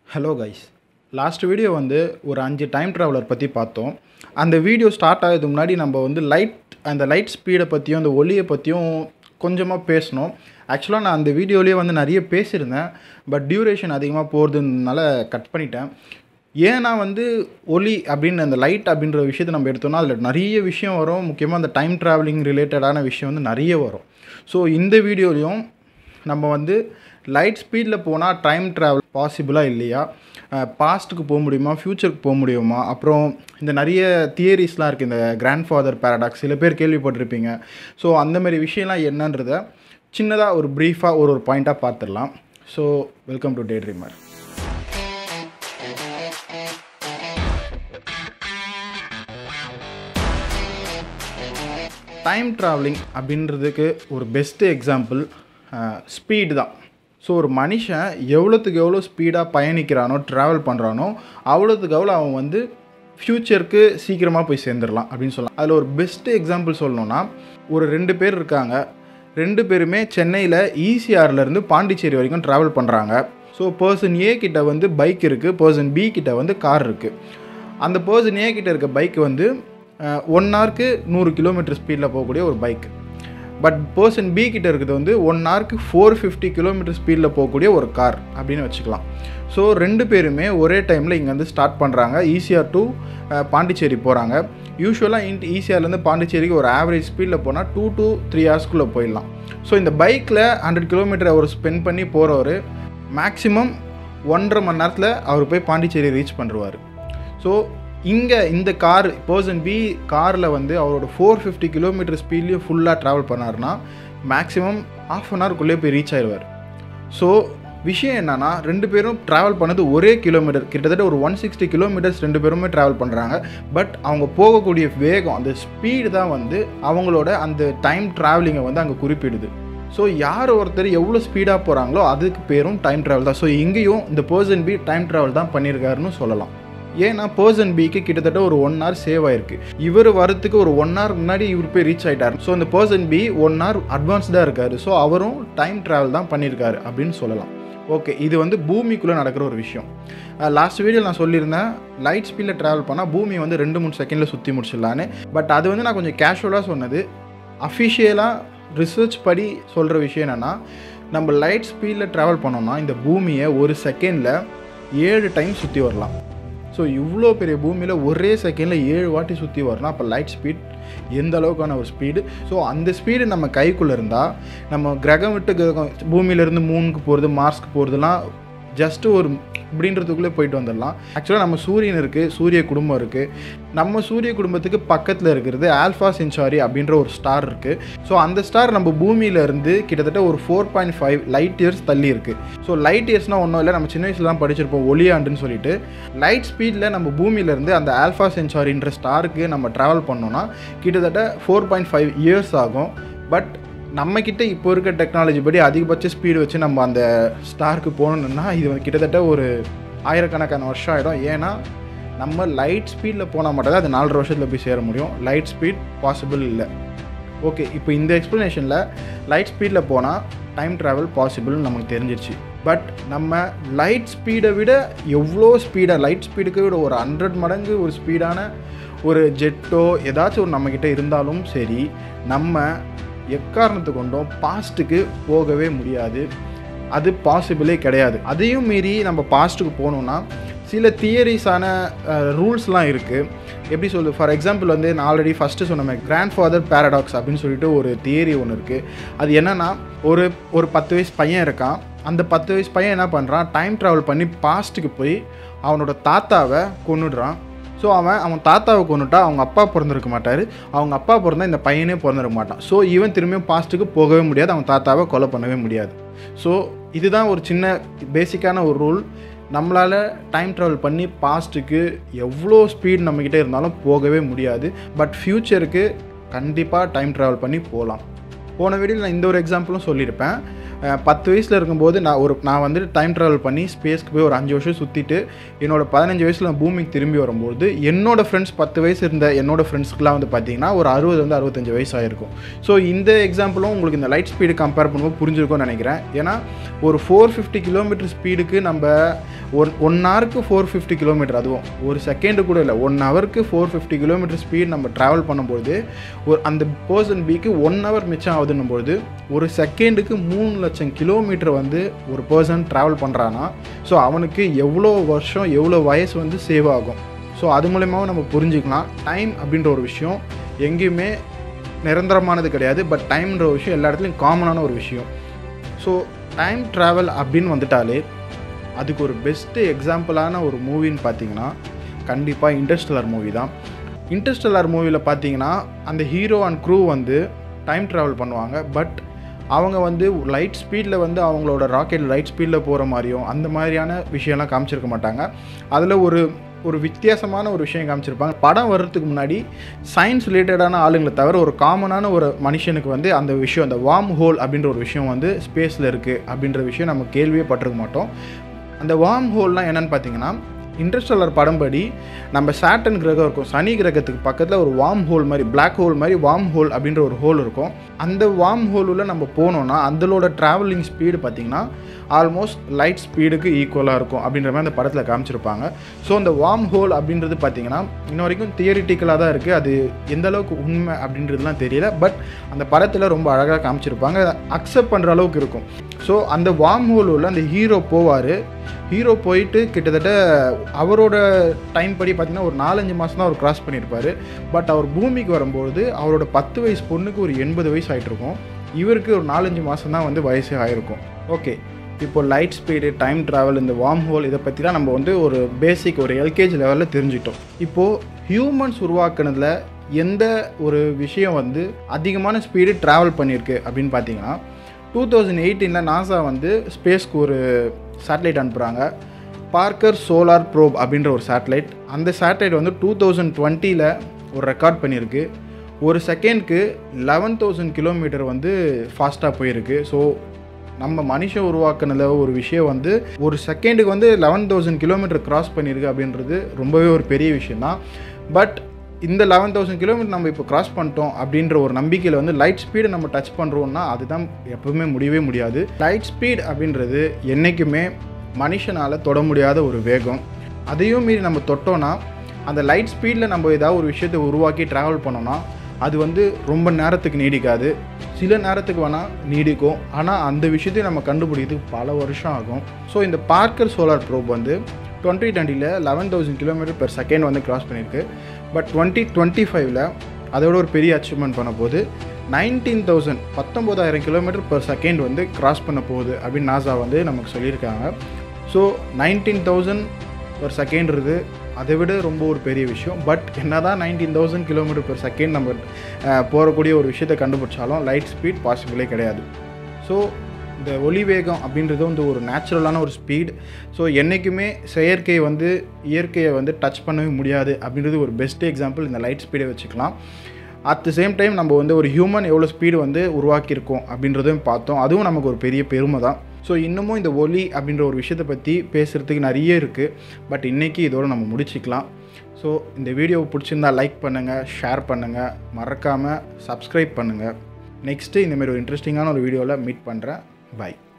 hello guys last video வந்து ஒரு அஞ்சு டைம் ட்ராவலர் பற்றி பார்த்தோம் அந்த வீடியோ ஸ்டார்ட் ஆகிறதுக்கு முன்னாடி நம்ம வந்து லைட் அந்த லைட் ஸ்பீடை பற்றியும் அந்த ஒளியை பற்றியும் கொஞ்சமாக பேசணும் ஆக்சுவலாக நான் அந்த வீடியோலேயே வந்து நிறைய பேசியிருந்தேன் பட் டியூரேஷன் அதிகமாக போகிறதுனால கட் பண்ணிட்டேன் ஏன்னா வந்து ஒளி அப்படின்னு அந்த லைட் அப்படின்ற விஷயத்தை நம்ம எடுத்தோம்னா அதில் நிறைய விஷயம் வரும் முக்கியமாக அந்த டைம் ட்ராவலிங் ரிலேட்டடான விஷயம் வந்து நிறைய வரும் ஸோ இந்த வீடியோலையும் நம்ம வந்து லைட் ஸ்பீடில் போனால் டைம் ட்ராவல் பாசிபிளாக இல்லையா பாஸ்ட்டுக்கு போக முடியுமா ஃப்யூச்சருக்கு போக முடியுமா அப்புறம் இந்த நிறைய தியரிஸ்லாம் இருக்குது இந்த கிராண்ட் ஃபாதர் பேரடாக்ஸ் சில பேர் கேள்விப்பட்டிருப்பீங்க ஸோ அந்த மாதிரி விஷயம்லாம் என்னன்றதை சின்னதாக ஒரு ப்ரீஃபாக ஒரு ஒரு பாயிண்ட்டாக பார்த்துடலாம் so welcome to day dreamer time travelling அப்படின்றதுக்கு ஒரு பெஸ்ட்டு எக்ஸாம்பிள் ஸ்பீடு தான் ஸோ ஒரு மனுஷன் எவ்வளோத்துக்கு எவ்வளோ ஸ்பீடாக பயணிக்கிறானோ ட்ராவல் பண்ணுறானோ அவ்வளோத்துக்கு எவ்வளோ அவன் வந்து ஃப்யூச்சருக்கு சீக்கிரமாக போய் சேர்ந்துடலாம் அப்படின்னு சொல்லலாம் அதில் ஒரு பெஸ்ட்டு எக்ஸாம்பிள் சொல்லணும்னா ஒரு ரெண்டு பேர் இருக்காங்க ரெண்டு பேருமே சென்னையில் ஈசிஆர்லேருந்து பாண்டிச்சேரி வரைக்கும் ட்ராவல் பண்ணுறாங்க ஸோ பர்சன் ஏ கிட்ட வந்து பைக் இருக்குது பர்சன் பி கிட்ட வந்து கார் இருக்குது அந்த பர்சன் ஏ கிட்ட இருக்க பைக் வந்து ஒன் ஹவருக்கு நூறு கிலோமீட்டர் ஸ்பீடில் போகக்கூடிய ஒரு பைக் பட் பர்சன் பி கிட்ட இருக்கிறது வந்து ஒன் ஹவருக்கு ஃபோர் ஃபிஃப்டி கிலோமீட்டர் ஸ்பீடில் போகக்கூடிய ஒரு கார் அப்படின்னு வச்சுக்கலாம் ஸோ ரெண்டு பேருமே ஒரே டைமில் இங்கேருந்து ஸ்டார்ட் பண்ணுறாங்க ஈசிஆர் டு பாண்டிச்சேரி போகிறாங்க யூஸ்வலாக இன்ட் ஈசிஆர்லேருந்து பாண்டிச்சேரிக்கு ஒரு ஆவரேஜ் ஸ்பீடில் போனால் டூ டு த்ரீ ஹவர்ஸ்க்குள்ளே போயிடலாம் ஸோ இந்த பைக்கில் ஹண்ட்ரட் கிலோமீட்டர் அவர் ஸ்பெண்ட் பண்ணி போகிறவர் மேக்ஸிமம் ஒன்றரை மணி நேரத்தில் அவர் போய் பாண்டிச்சேரி ரீச் பண்ணுறாரு ஸோ இங்கே இந்த கார் பர்சன் பி காரில் வந்து அவரோட ஃபோர் ஃபிஃப்டி கிலோமீட்டர் ஸ்பீட்லேயும் ஃபுல்லாக ட்ராவல் பண்ணார்னா மேக்ஸிமம் ஆஃப் அன் ஹவர்க்குள்ளே போய் ரீச் ஆயிடுவார் ஸோ விஷயம் என்னென்னா ரெண்டு பேரும் ட்ராவல் பண்ணது ஒரே கிலோமீட்டர் கிட்டத்தட்ட ஒரு ஒன் சிக்ஸ்டி கிலோமீட்டர்ஸ் ரெண்டு பேருமே ட்ராவல் பண்ணுறாங்க பட் அவங்க போகக்கூடிய வேகம் அந்த ஸ்பீடு தான் வந்து அவங்களோட அந்த டைம் ட்ராவலிங்கை வந்து அங்கே குறிப்பிடுது ஸோ யார் ஒருத்தர் எவ்வளோ ஸ்பீடாக போகிறாங்களோ அதுக்கு பேரும் டைம் ட்ராவல் தான் ஸோ இங்கேயும் இந்த பர்சன் பி டைம் ட்ராவல் தான் பண்ணியிருக்காருன்னு சொல்லலாம் ஏன்னா பர்சன் பிக்கு கிட்டத்தட்ட ஒரு ஒன் ஹவர் சேவ் ஆயிருக்கு இவர் வரத்துக்கு ஒரு ஒன் ஹவர் முன்னாடி இவர் போய் ரீச் ஆகிட்டார் ஸோ இந்த பர்சன் பி ஒன் ஹவர் அட்வான்ஸ்டாக இருக்காரு ஸோ அவரும் டைம் ட்ராவல் தான் பண்ணியிருக்காரு அப்படின்னு சொல்லலாம் ஓகே இது வந்து பூமிக்குள்ளே நடக்கிற ஒரு விஷயம் லாஸ்ட் வீடியோ நான் சொல்லியிருந்தேன் லைட் ஸ்பீடில் ட்ராவல் பண்ணால் பூமி வந்து ரெண்டு மூணு செகண்டில் சுற்றி முடிச்சிடலான்னு பட் அது வந்து நான் கொஞ்சம் கேஷுவலாக சொன்னது அஃபிஷியலாக ரிசர்ச் படி சொல்கிற விஷயம் என்னென்னா நம்ம லைட் ஸ்பீடில் ட்ராவல் பண்ணோம்னா இந்த பூமியை ஒரு செகண்டில் ஏழு டைம் சுற்றி வரலாம் ஸோ இவ்வளோ பெரிய பூமியில் ஒரே செகண்டில் ஏழு வாட்டி சுற்றி வரணும் அப்போ லைட் ஸ்பீட் எந்த அளவுக்கான ஒரு ஸ்பீடு ஸோ அந்த ஸ்பீடு நம்ம கைக்குள்ளே இருந்தால் நம்ம கிரகம் விட்டு கிரகம் பூமியிலேருந்து மூணுக்கு போகிறது மார்ஸ்க்கு போகிறதுலாம் ஜஸ்ட்டு ஒரு இப்படின்றதுக்குள்ளே போயிட்டு வந்துடலாம் ஆக்சுவலாக நம்ம சூரியன் இருக்குது சூரிய குடும்பம் இருக்குது நம்ம சூரிய குடும்பத்துக்கு பக்கத்தில் இருக்கிறது ஆல்ஃபா சென்சாரி அப்படின்ற ஒரு ஸ்டார் இருக்குது ஸோ அந்த ஸ்டார் நம்ம பூமியிலேருந்து கிட்டத்தட்ட ஒரு four point five light years தள்ளி இருக்குது ஸோ லைட் இயர்ஸ்னால் ஒன்றும் இல்லை நம்ம சின்ன வயசில் தான் படிச்சிருப்போம் ஒளியாண்டுன்னு சொல்லிட்டு லைட் ஸ்பீடில் நம்ம பூமியிலேருந்து அந்த ஆல்ஃபா சென்சாரின்ற ஸ்டாருக்கு நம்ம ட்ராவல் பண்ணோன்னா கிட்டத்தட்ட ஃபோர் பாயிண்ட் ஃபைவ் இயர்ஸ் ஆகும் பட் நம்மக்கிட்ட இப்போ இருக்க டெக்னாலஜி படி அதிகபட்ச ஸ்பீடு வச்சு நம்ம அந்த ஸ்டாருக்கு போகணுன்னா இது வந்து கிட்டத்தட்ட ஒரு ஆயிரக்கணக்கான வருஷம் ஆகிடும் ஏன்னா நம்ம லைட் ஸ்பீடில் போனால் மட்டும் தான் அது நாலரை வருஷத்தில் போய் சேர முடியும் லைட் ஸ்பீட் பாசிபிள் இல்லை ஓகே இப்போ இந்த எக்ஸ்ப்ளனேஷனில் லைட் ஸ்பீடில் போனால் டைம் ட்ராவல் பாசிபிள்னு நமக்கு தெரிஞ்சிருச்சு பட் நம்ம லைட் ஸ்பீடை விட எவ்வளோ ஸ்பீடாக லைட் ஸ்பீடுக்கு விட ஒரு ஹண்ட்ரட் மடங்கு ஒரு ஸ்பீடான ஒரு ஜெட்டோ ஏதாச்சும் ஒரு நம்மக்கிட்ட இருந்தாலும் சரி நம்ம எக்காரணத்து கொண்டும் பாஸ்ட்டுக்கு போகவே முடியாது அது பாசிபிளே கிடையாது அதையும் மீறி நம்ம பாஸ்ட்டுக்கு போகணுன்னா சில தியரிஸான ரூல்ஸ்லாம் இருக்குது எப்படி சொல்லுது ஃபார் எக்ஸாம்பிள் வந்து நான் ஆல்ரெடி ஃபஸ்ட்டு சொன்ன கிராண்ட் ஃபாதர் பேரடாக்ஸ் அப்படின்னு சொல்லிட்டு ஒரு தியரி ஒன்று இருக்குது அது என்னென்னா ஒரு ஒரு பத்து வயசு பையன் இருக்கான் அந்த பத்து வயசு பையன் என்ன பண்ணுறான் டைம் ட்ராவல் பண்ணி பாஸ்ட்டுக்கு போய் அவனோட தாத்தாவை கொண்டுடுறான் ஸோ அவன் அவன் தாத்தாவை கொண்டுட்டா அவங்க அப்பா பிறந்திருக்க மாட்டார் அவங்க அப்பா பிறந்தா இந்த பையனே பிறந்திருக்க மாட்டான் ஸோ இவன் திரும்பியும் பாஸ்ட்டுக்கு போகவே முடியாது அவன் தாத்தாவை கொலை பண்ணவே முடியாது ஸோ இதுதான் ஒரு சின்ன பேசிக்கான ஒரு ரூல் நம்மளால் டைம் ட்ராவல் பண்ணி பாஸ்ட்டுக்கு எவ்வளோ ஸ்பீட் நம்மக்கிட்ட இருந்தாலும் போகவே முடியாது பட் ஃப்யூச்சருக்கு கண்டிப்பாக டைம் ட்ராவல் பண்ணி போகலாம் போன வீடியோவில் நான் இந்த ஒரு எக்ஸாம்பிளும் சொல்லியிருப்பேன் பத்து வயசில் இருக்கும்போது நான் ஒரு நான் வந்துட்டு டைம் ட்ராவல் பண்ணி ஸ்பேஸ்க்கு போய் ஒரு அஞ்சு வருஷம் சுற்றிட்டு என்னோட பதினஞ்சு வயசில் நான் பூமிக்கு திரும்பி வரும்போது என்னோட ஃப்ரெண்ட்ஸ் பத்து வயசு இருந்த என்னோட ஃப்ரெண்ட்ஸ்க்குலாம் வந்து பார்த்தீங்கன்னா ஒரு அறுபது வந்து அறுபத்தஞ்சு வயசு ஆயிருக்கும் ஸோ இந்த எக்ஸாம்பிளும் உங்களுக்கு இந்த லைட் ஸ்பீடு கம்பேர் பண்ணும்போது புரிஞ்சிருக்கும்னு நினைக்கிறேன் ஏன்னா ஒரு ஃபோர் ஃபிஃப்டி கிலோமீட்டர் ஸ்பீடுக்கு நம்ம ஒன் ஒன் ஹவருக்கு ஃபோர் ஃபிஃப்டி கிலோமீட்டர் அதுவும் ஒரு செகண்டு கூட இல்லை ஒன் ஹவருக்கு ஃபோர் ஃபிஃப்டி கிலோமீட்டர் ஸ்பீட் நம்ம ட்ராவல் பண்ணும்போது ஒரு அந்த பர்சன் பிக்கு ஒன் ஹவர் மிச்சம் ஆகுதுன்னும் பொழுது ஒரு செகண்டுக்கு மூணு லட்சம் கிலோமீட்டர் வந்து ஒரு பர்சன் ட்ராவல் பண்ணுறான்னா ஸோ அவனுக்கு எவ்வளோ வருஷம் எவ்வளோ வயசு வந்து சேவ் ஆகும் ஸோ அது மூலயமாவும் நம்ம புரிஞ்சுக்கலாம் டைம் அப்படின்ற ஒரு விஷயம் எங்கேயுமே நிரந்தரமானது கிடையாது பட் டைம்ன்ற ஒரு விஷயம் எல்லா இடத்துலையும் காமனான ஒரு விஷயம் ஸோ டைம் ட்ராவல் அப்படின்னு வந்துட்டாலே அதுக்கு ஒரு பெஸ்ட்டு எக்ஸாம்பிளான ஒரு மூவின்னு பார்த்தீங்கன்னா கண்டிப்பாக இன்டர்ஸ்டெல்லர் மூவி தான் இன்டர்ஸ்டெல்லர் மூவியில் பார்த்தீங்கன்னா அந்த ஹீரோ அண்ட் க்ரூ வந்து டைம் ட்ராவல் பண்ணுவாங்க பட் அவங்க வந்து லைட் ஸ்பீடில் வந்து அவங்களோட ராக்கெட் லைட் ஸ்பீடில் போகிற மாதிரியும் அந்த மாதிரியான விஷயம்லாம் காமிச்சிருக்க மாட்டாங்க அதில் ஒரு ஒரு வித்தியாசமான ஒரு விஷயம் காமிச்சிருப்பாங்க படம் வர்றதுக்கு முன்னாடி சயின்ஸ் ரிலேட்டடான ஆளுங்களை தவிர ஒரு காமனான ஒரு மனுஷனுக்கு வந்து அந்த விஷயம் அந்த வார்ம் ஹோல் அப்படின்ற ஒரு விஷயம் வந்து ஸ்பேஸில் இருக்குது அப்படின்ற விஷயம் நம்ம கேள்வியே பட்டிருக்க மாட்டோம் அந்த வார்ம் ஹோல்னால் என்னென்னு பார்த்தீங்கன்னா இன்டர்ஸ்டெல்லர் படம்படி நம்ம சாட்டன் கிரகம் இருக்கும் சனி கிரகத்துக்கு பக்கத்தில் ஒரு வார்ம் ஹோல் மாதிரி Black ஹோல் மாதிரி வார்ம் ஹோல் அப்படின்ற ஒரு ஹோல் இருக்கும் அந்த வார்ம் ஹோலுள்ள நம்ம போனோம்னா அதோட ட்ராவலிங் ஸ்பீடு பார்த்திங்கன்னா ஆல்மோஸ்ட் லைட் ஸ்பீடுக்கு ஈக்குவலாக இருக்கும் அப்படின்ற மாதிரி அந்த படத்தில் காமிச்சிருப்பாங்க ஸோ அந்த வார்ம் ஹோல் அப்படின்றது பார்த்திங்கன்னா இன்ன வரைக்கும் தியரிட்டிக்கலாக தான் இருக்குது அது எந்த அளவுக்கு உண்மை அப்படின்றதுலாம் தெரியல பட் அந்த படத்தில் ரொம்ப அழகாக காமிச்சிருப்பாங்க அக்செப்ட் பண்ணுற அளவுக்கு இருக்கும் ஸோ அந்த வார்ம் ஹோல் உள்ள அந்த ஹீரோ போவார் ஹீரோ போயிட்டு கிட்டத்தட்ட அவரோட டைம் படி பார்த்தீங்கன்னா ஒரு நாலஞ்சு மாதம் தான் அவர் கிராஸ் பண்ணியிருப்பார் பட் அவர் பூமிக்கு வரும்போது அவரோட பத்து வயசு பொண்ணுக்கு ஒரு எண்பது வயசு ஆகிட்டு இருக்கும் இவருக்கு ஒரு நாலஞ்சு மாதம் தான் வந்து வயசே ஆயிருக்கும் ஓகே இப்போ லைட் ஸ்பீடு டைம் ட்ராவல் இந்த வார்ம் ஹோல் இதை பற்றிலாம் நம்ம வந்து ஒரு பேசிக் ஒரு எல்கேஜி லெவலில் தெரிஞ்சிட்டோம் இப்போது ஹியூமன்ஸ் உருவாக்குனதுல எந்த ஒரு விஷயம் வந்து அதிகமான ஸ்பீடு ட்ராவல் பண்ணியிருக்கு அப்படின்னு பார்த்தீங்கன்னா டூ தௌசண்ட் எயிட்டீனில் நாசா வந்து ஸ்பேஸ்க்கு ஒரு சேட்டலைட் அனுப்புகிறாங்க பார்க்கர் சோலார் ப்ரோப் அப்படின்ற ஒரு சேட்டலைட் அந்த சேட்டலைட் வந்து டூ தௌசண்ட் டுவெண்ட்டியில் ஒரு ரெக்கார்ட் பண்ணியிருக்கு ஒரு செகண்ட்க்கு லெவன் தௌசண்ட் கிலோமீட்டர் வந்து ஃபாஸ்ட்டாக போயிருக்கு ஸோ நம்ம மனுஷன் உருவாக்குனதுல ஒரு விஷயம் வந்து ஒரு செகண்டுக்கு வந்து லெவன் தௌசண்ட் கிலோமீட்டர் கிராஸ் பண்ணியிருக்கு அப்படின்றது ரொம்பவே ஒரு பெரிய விஷயந்தான் பட் இந்த லெவன் தௌசண்ட் கிலோமீட்டர் நம்ம இப்போ கிராஸ் பண்ணிட்டோம் அப்படின்ற ஒரு நம்பிக்கையில் வந்து லைட் ஸ்பீடை நம்ம டச் பண்ணுறோம்னா அதுதான் எப்பவுமே முடியவே முடியாது லைட் ஸ்பீட் அப்படின்றது என்றைக்குமே மனுஷனால் தொட முடியாத ஒரு வேகம் அதையும் மீறி நம்ம தொட்டோன்னா அந்த லைட் ஸ்பீடில் நம்ம ஏதாவது ஒரு விஷயத்தை உருவாக்கி ட்ராவல் பண்ணோம்னா அது வந்து ரொம்ப நேரத்துக்கு நீடிக்காது சில நேரத்துக்கு வேணால் நீடிக்கும் ஆனால் அந்த விஷயத்தையும் நம்ம கண்டுபிடிக்கிறதுக்கு பல வருஷம் ஆகும் ஸோ இந்த பார்க்கர் சோலார் ப்ரோப் வந்து டுவெண்ட்டி டுவெண்ட்டியில் eleven thousand kilometre per second வந்து கிராஸ் பண்ணியிருக்கு பட் டுவெண்ட்டி டுவெண்ட்டி ஃபைவ்ல அதோட ஒரு பெரிய அச்சீவ்மெண்ட் பண்ண போது நைன்டீன் தௌசண்ட் பத்தொம்போதாயிரம் கிலோமீட்டர் பெர் செகண்ட் வந்து கிராஸ் பண்ண போகுது அப்படின்னு நாசா வந்து நமக்கு சொல்லியிருக்காங்க ஸோ நைன்டீன் தௌசண்ட் ஒரு செகண்ட்றது அதை விட ரொம்ப ஒரு பெரிய விஷயம் பட் என்ன தான் nineteen thousand kilometre per second நம்ம அஹ், போகக்கூடிய ஒரு விஷயத்தை கண்டுபிடிச்சாலும் லைட் ஸ்பீட் பாசிபிளே கிடையாது ஸோ இந்த ஒளி வேகம் அப்படின்றது வந்து ஒரு நேச்சுரலான ஒரு ஸ்பீட் ஸோ என்றைக்குமே செயற்கை வந்து இயற்கையை வந்து டச் பண்ணவே முடியாது அப்படின்றது ஒரு பெஸ்ட் எக்ஸாம்பிள் இந்த லைட் ஸ்பீடை வச்சுக்கலாம் அட் த சேம் டைம் நம்ம வந்து ஒரு ஹியூமன் எவ்வளோ ஸ்பீடு வந்து உருவாக்கியிருக்கோம் அப்படின்றதையும் பார்த்தோம் அதுவும் நமக்கு ஒரு பெரிய பெருமை தான் ஸோ இன்னமும் இந்த ஒலி அப்படின்ற ஒரு விஷயத்தை பற்றி பேசுகிறதுக்கு நிறைய இருக்குது பட் இன்றைக்கி இதோட நம்ம முடிச்சுக்கலாம் ஸோ இந்த வீடியோவை பிடிச்சிருந்தா லைக் பண்ணுங்கள் ஷேர் பண்ணுங்கள் மறக்காமல் சப்ஸ்கிரைப் பண்ணுங்கள் நெக்ஸ்ட்டு இந்தமாரி ஒரு இன்ட்ரெஸ்டிங்கான ஒரு வீடியோவில் மீட் பண்ணுறேன் பை